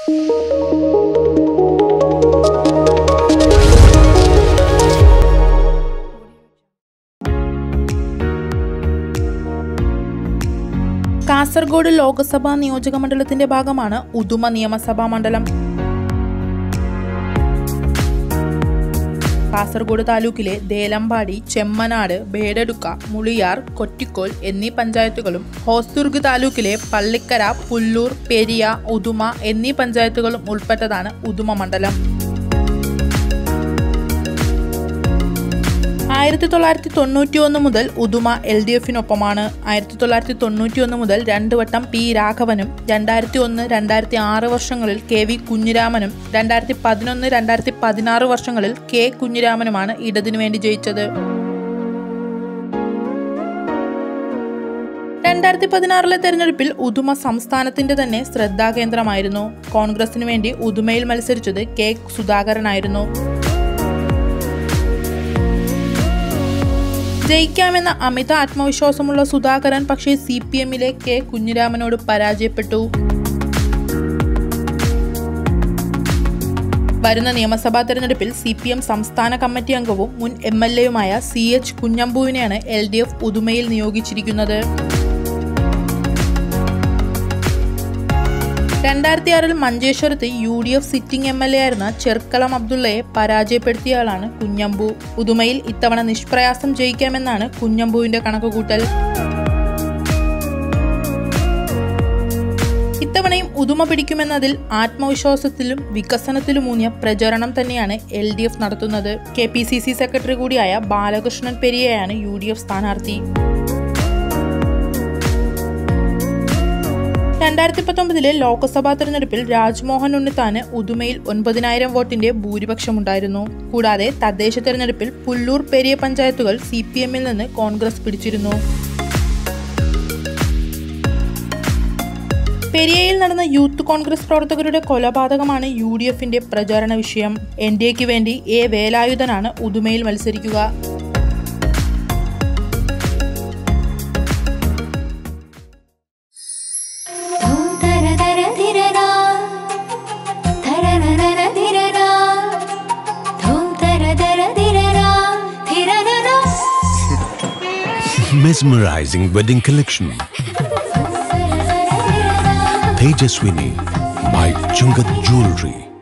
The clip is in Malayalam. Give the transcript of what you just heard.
കാസർഗോഡ് ലോക്സഭാ നിയോജക മണ്ഡലത്തിന്റെ ഭാഗമാണ് ഉദുമ നിയമസഭാ മണ്ഡലം കാസർഗോഡ് താലൂക്കിലെ ദേലമ്പാടി ചെമ്മനാട് ബേഡടുക്ക മുളിയാർ കൊറ്റിക്കോൽ എന്നീ പഞ്ചായത്തുകളും ഹോസ്ദുർഗ് താലൂക്കിലെ പള്ളിക്കര പുല്ലൂർ പെരിയ ഉദുമ എന്നീ പഞ്ചായത്തുകളും ഉൾപ്പെട്ടതാണ് ഉദുമ മണ്ഡലം ആയിരത്തി തൊള്ളായിരത്തി തൊണ്ണൂറ്റി ഒന്ന് മുതൽ ഉദുമ എൽ ഡി എഫിനൊപ്പമാണ് ആയിരത്തി തൊള്ളായിരത്തി തൊണ്ണൂറ്റി ഒന്ന് മുതൽ രണ്ട് വട്ടം പി രാഘവനും രണ്ടായിരത്തി ഒന്ന് രണ്ടായിരത്തി ആറ് വർഷങ്ങളിൽ കെ വി കുഞ്ഞിരാമനും രണ്ടായിരത്തി പതിനൊന്ന് രണ്ടായിരത്തി പതിനാറ് വർഷങ്ങളിൽ കെ കുഞ്ഞിരാമനുമാണ് ഇടതിനു വേണ്ടി ജയിച്ചത് രണ്ടായിരത്തി പതിനാറിലെ തെരഞ്ഞെടുപ്പിൽ ഉദുമ സംസ്ഥാനത്തിന്റെ തന്നെ ശ്രദ്ധാകേന്ദ്രമായിരുന്നു കോൺഗ്രസിനു വേണ്ടി ഉദുമയിൽ മത്സരിച്ചത് കെ സുധാകരനായിരുന്നു ജയിക്കാമെന്ന അമിത ആത്മവിശ്വാസമുള്ള സുധാകരൻ പക്ഷേ സി പി എമ്മിലെ കെ കുഞ്ഞിരാമനോട് പരാജയപ്പെട്ടു വരുന്ന നിയമസഭാ തെരഞ്ഞെടുപ്പിൽ സി പി എം സംസ്ഥാന കമ്മിറ്റി അംഗവും മുൻ എം എൽ എയുമായ സി എച്ച് കുഞ്ഞമ്പുവിനെയാണ് എൽ ഡി എഫ് ഉദുമയിൽ നിയോഗിച്ചിരിക്കുന്നത് രണ്ടായിരത്തി ആറിൽ മഞ്ചേശ്വരത്ത് U D F sitting M L A ആയിരുന്ന ചെർക്കളം അബ്ദുള്ളയെ പരാജയപ്പെടുത്തിയയാളാണ് കുഞ്ഞമ്പു ഉദുമയിൽ ഇത്തവണ നിഷ്പ്രയാസം ജയിക്കാമെന്നാണ് കുഞ്ഞമ്പുവിന്റെ കണക്കുകൂട്ടൽ ഇത്തവണയും ഉദുമ പിടിക്കുമെന്നതിൽ ആത്മവിശ്വാസത്തിലും വികസനത്തിലുമൂന്നിയ പ്രചരണം തന്നെയാണ് എൽ ഡി എഫ് നടത്തുന്നത് K P C C secretary കൂടിയായ ബാലകൃഷ്ണൻ പെരിയയാണ് യു ഡി എഫ് സ്ഥാനാർത്ഥി രണ്ടായിരത്തി പത്തൊമ്പതിലെ ലോക്സഭാ തെരഞ്ഞെടുപ്പിൽ രാജ്മോഹൻ ഉണ്ണിത്താന് ഉദുമയിൽ ഒൻപതിനായിരം വോട്ടിന്റെ ഭൂരിപക്ഷമുണ്ടായിരുന്നു കൂടാതെ തദ്ദേശ തെരഞ്ഞെടുപ്പിൽ പുല്ലൂർ പെരിയ പഞ്ചായത്തുകൾ സി പി എമ്മിൽ നിന്ന് കോൺഗ്രസ് പിടിച്ചിരുന്നു പെരിയയിൽ നടന്ന യൂത്ത് കോൺഗ്രസ് പ്രവർത്തകരുടെ കൊലപാതകമാണ് യു ഡി എഫിന്റെ പ്രചാരണ വിഷയം എൻ ഡി എക്ക് വേണ്ടി എ വേലായുധനാണ് ഉദുമയിൽ മത്സരിക്കുക ധൂം തര തര ധിരരാ ധരരരര ധിരരാ ധൂം തര തര ധിരരാ ധിരരരാ Mesmerizing wedding collection. Tejaswini by Chungat Jewelry.